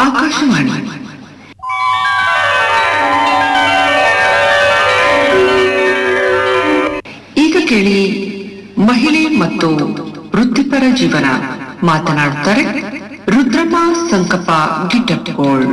ಆಕಾಶವಾಣಿ ಈಗ ಕೇಳಿ ಮಹಿಳೆ ಮತ್ತು ವೃತ್ತಿಪರ ಜೀವನ ಮಾತನಾಡುತ್ತಾರೆ ರುದ್ರಮ್ಮ ಸಂಕಪ್ಪ ಗಿಟ್ಟಪ್ಕೋಳ್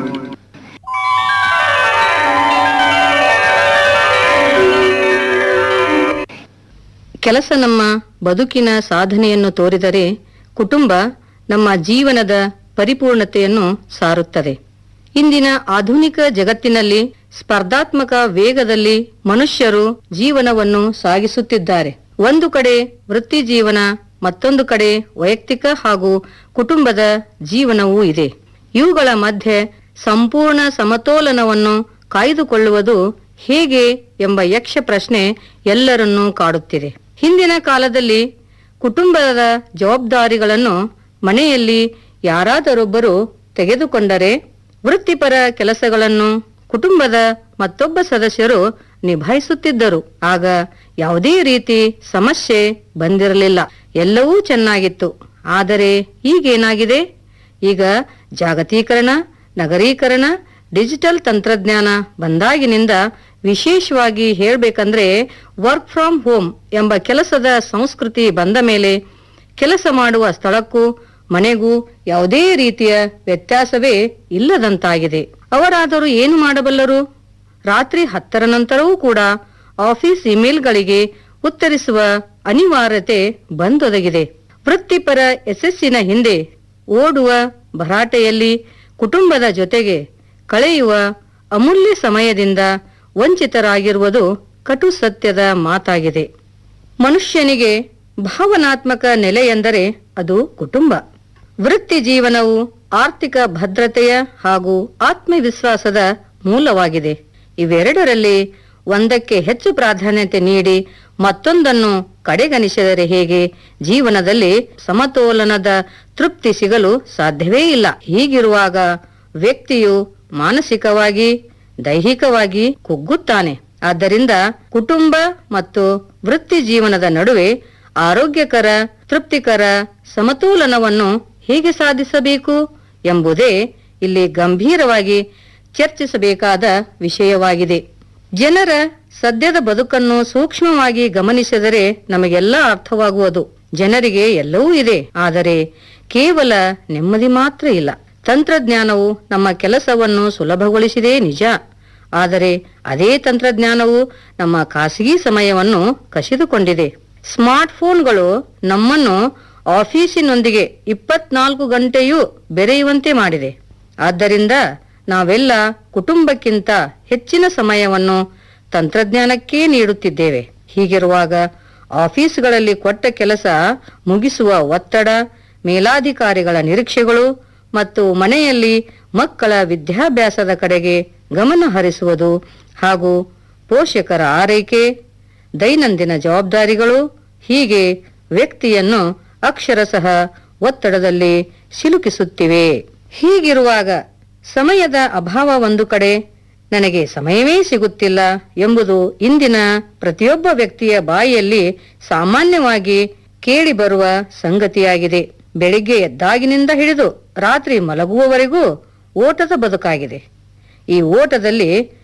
ಕೆಲಸ ನಮ್ಮ ಬದುಕಿನ ಸಾಧನೆಯನ್ನು ತೋರಿದರೆ ಕುಟುಂಬ ನಮ್ಮ ಜೀವನದ ಪರಿಪೂರ್ಣತೆಯನ್ನು ಸಾರುತ್ತದೆ ಇಂದಿನ ಆಧುನಿಕ ಜಗತ್ತಿನಲ್ಲಿ ಸ್ಪರ್ಧಾತ್ಮಕ ವೇಗದಲ್ಲಿ ಮನುಷ್ಯರು ಜೀವನವನ್ನು ಸಾಗಿಸುತ್ತಿದ್ದಾರೆ ಒಂದು ಕಡೆ ವೃತ್ತಿ ಜೀವನ ಮತ್ತೊಂದು ಕಡೆ ವೈಯಕ್ತಿಕ ಹಾಗೂ ಕುಟುಂಬದ ಜೀವನವೂ ಇದೆ ಇವುಗಳ ಮಧ್ಯೆ ಸಂಪೂರ್ಣ ಸಮತೋಲನವನ್ನು ಕಾಯ್ದುಕೊಳ್ಳುವುದು ಹೇಗೆ ಎಂಬ ಯಕ್ಷ ಪ್ರಶ್ನೆ ಎಲ್ಲರನ್ನೂ ಕಾಡುತ್ತಿದೆ ಹಿಂದಿನ ಕಾಲದಲ್ಲಿ ಕುಟುಂಬದ ಜವಾಬ್ದಾರಿಗಳನ್ನು ಮನೆಯಲ್ಲಿ ಯಾರಾದರೊಬ್ಬರು ತೆಗೆದುಕೊಂಡರೆ ವೃತ್ತಿಪರ ಕೆಲಸಗಳನ್ನು ಕುಟುಂಬದ ಮತ್ತೊಬ್ಬ ಸದಸ್ಯರು ನಿಭಾಯಿಸುತ್ತಿದ್ದರು ಆಗ ಯಾವುದೇ ರೀತಿ ಸಮಸ್ಯೆ ಬಂದಿರಲಿಲ್ಲ ಎಲ್ಲವೂ ಚೆನ್ನಾಗಿತ್ತು ಆದರೆ ಈಗೇನಾಗಿದೆ ಈಗ ಜಾಗತೀಕರಣ ನಗರೀಕರಣ ಡಿಜಿಟಲ್ ತಂತ್ರಜ್ಞಾನ ಬಂದಾಗಿನಿಂದ ವಿಶೇಷವಾಗಿ ಹೇಳಬೇಕಂದ್ರೆ ವರ್ಕ್ ಫ್ರಮ್ ಹೋಮ್ ಎಂಬ ಕೆಲಸದ ಸಂಸ್ಕೃತಿ ಬಂದ ಮೇಲೆ ಕೆಲಸ ಮಾಡುವ ಸ್ಥಳಕ್ಕೂ ಮನೆಗೂ ಯಾವುದೇ ರೀತಿಯ ವ್ಯತ್ಯಾಸವೇ ಇಲ್ಲದಂತಾಗಿದೆ ಅವರಾದರೂ ಏನು ಮಾಡಬಲ್ಲರು ರಾತ್ರಿ ಹತ್ತರ ನಂತರವೂ ಕೂಡ ಆಫೀಸ್ ಇಮೇಲ್ಗಳಿಗೆ ಉತ್ತರಿಸುವ ಅನಿವಾರ್ಯತೆ ಬಂದೊದಗಿದೆ ವೃತ್ತಿಪರ ಯಶಸ್ಸಿನ ಹಿಂದೆ ಓಡುವ ಭರಾಟೆಯಲ್ಲಿ ಕುಟುಂಬದ ಜೊತೆಗೆ ಕಳೆಯುವ ಅಮೂಲ್ಯ ಸಮಯದಿಂದ ವಂಚಿತರಾಗಿರುವುದು ಕಟು ಸತ್ಯದ ಮಾತಾಗಿದೆ ಮನುಷ್ಯನಿಗೆ ಭಾವನಾತ್ಮಕ ನೆಲೆ ಎಂದರೆ ಅದು ಕುಟುಂಬ ವೃತ್ತಿ ಜೀವನವು ಆರ್ಥಿಕ ಭದ್ರತೆಯ ಹಾಗೂ ಆತ್ಮವಿಶ್ವಾಸದ ಮೂಲವಾಗಿದೆ ಇವೆರಡರಲ್ಲಿ ಒಂದಕ್ಕೆ ಹೆಚ್ಚು ಪ್ರಾಧಾನ್ಯತೆ ನೀಡಿ ಮತ್ತೊಂದನ್ನು ಕಡೆಗಣಿಸಿದರೆ ಹೇಗೆ ಜೀವನದಲ್ಲಿ ಸಮತೋಲನದ ತೃಪ್ತಿ ಸಿಗಲು ಸಾಧ್ಯವೇ ಇಲ್ಲ ಹೀಗಿರುವಾಗ ವ್ಯಕ್ತಿಯು ಮಾನಸಿಕವಾಗಿ ದೈಹಿಕವಾಗಿ ಕುಗ್ಗುತ್ತಾನೆ ಆದ್ದರಿಂದ ಕುಟುಂಬ ಮತ್ತು ವೃತ್ತಿ ಜೀವನದ ನಡುವೆ ಆರೋಗ್ಯಕರ ತೃಪ್ತಿಕರ ಸಮತೋಲನವನ್ನು ಹೇಗೆ ಸಾಧಿಸಬೇಕು ಎಂಬುದೇ ಇಲ್ಲಿ ಗಂಭೀರವಾಗಿ ಚರ್ಚಿಸಬೇಕಾದ ವಿಷಯವಾಗಿದೆ ಜನರ ಸದ್ಯದ ಬದುಕನ್ನು ಸೂಕ್ಷ್ಮವಾಗಿ ಗಮನಿಸಿದರೆ ನಮಗೆಲ್ಲ ಅರ್ಥವಾಗುವುದು ಜನರಿಗೆ ಎಲ್ಲವೂ ಇದೆ ಆದರೆ ಕೇವಲ ನೆಮ್ಮದಿ ಮಾತ್ರ ಇಲ್ಲ ತಂತ್ರಜ್ಞಾನವು ನಮ್ಮ ಕೆಲಸವನ್ನು ಸುಲಭಗೊಳಿಸಿದೇ ನಿಜ ಆದರೆ ಅದೇ ತಂತ್ರಜ್ಞಾನವು ನಮ್ಮ ಖಾಸಗಿ ಸಮಯವನ್ನು ಕಸಿದುಕೊಂಡಿದೆ ಸ್ಮಾರ್ಟ್ ಫೋನ್ಗಳು ನಮ್ಮನ್ನು ಆಫೀಸಿನೊಂದಿಗೆ ಇಪ್ಪತ್ನಾಲ್ಕು ಗಂಟೆಯೂ ಬೆರೆಯುವಂತೆ ಮಾಡಿದೆ ಆದ್ದರಿಂದ ನಾವೆಲ್ಲ ಕುಟುಂಬಕ್ಕಿಂತ ಹೆಚ್ಚಿನ ಸಮಯವನ್ನು ತಂತ್ರಜ್ಞಾನಕ್ಕೇ ನೀಡುತ್ತಿದ್ದೇವೆ ಹೀಗಿರುವಾಗ ಆಫೀಸ್ಗಳಲ್ಲಿ ಕೊಟ್ಟ ಕೆಲಸ ಮುಗಿಸುವ ಒತ್ತಡ ಮೇಲಾಧಿಕಾರಿಗಳ ನಿರೀಕ್ಷೆಗಳು ಮತ್ತು ಮನೆಯಲ್ಲಿ ಮಕ್ಕಳ ವಿದ್ಯಾಭ್ಯಾಸದ ಕಡೆಗೆ ಗಮನ ಹರಿಸುವುದು ಹಾಗೂ ಪೋಷಕರ ಆರೈಕೆ ದೈನಂದಿನ ಜವಾಬ್ದಾರಿಗಳು ಹೀಗೆ ವ್ಯಕ್ತಿಯನ್ನು ಅಕ್ಷರಶಃ ಒತ್ತಡದಲ್ಲಿ ಸಿಲುಕಿಸುತ್ತಿವೆ ಹೀಗಿರುವಾಗ ಸಮಯದ ಅಭಾವ ಒಂದು ಕಡೆ ನನಗೆ ಸಮಯವೇ ಸಿಗುತ್ತಿಲ್ಲ ಎಂಬುದು ಇಂದಿನ ಪ್ರತಿಯೊಬ್ಬ ವ್ಯಕ್ತಿಯ ಬಾಯಿಯಲ್ಲಿ ಸಾಮಾನ್ಯವಾಗಿ ಕೇಳಿ ಬರುವ ಸಂಗತಿಯಾಗಿದೆ ಬೆಳಿಗ್ಗೆ ಎದ್ದಾಗಿನಿಂದ ಹಿಡಿದು ರಾತ್ರಿ ಮಲಗುವವರೆಗೂ ಓಟದ ಬದುಕಾಗಿದೆ ಈ ಓಟದಲ್ಲಿ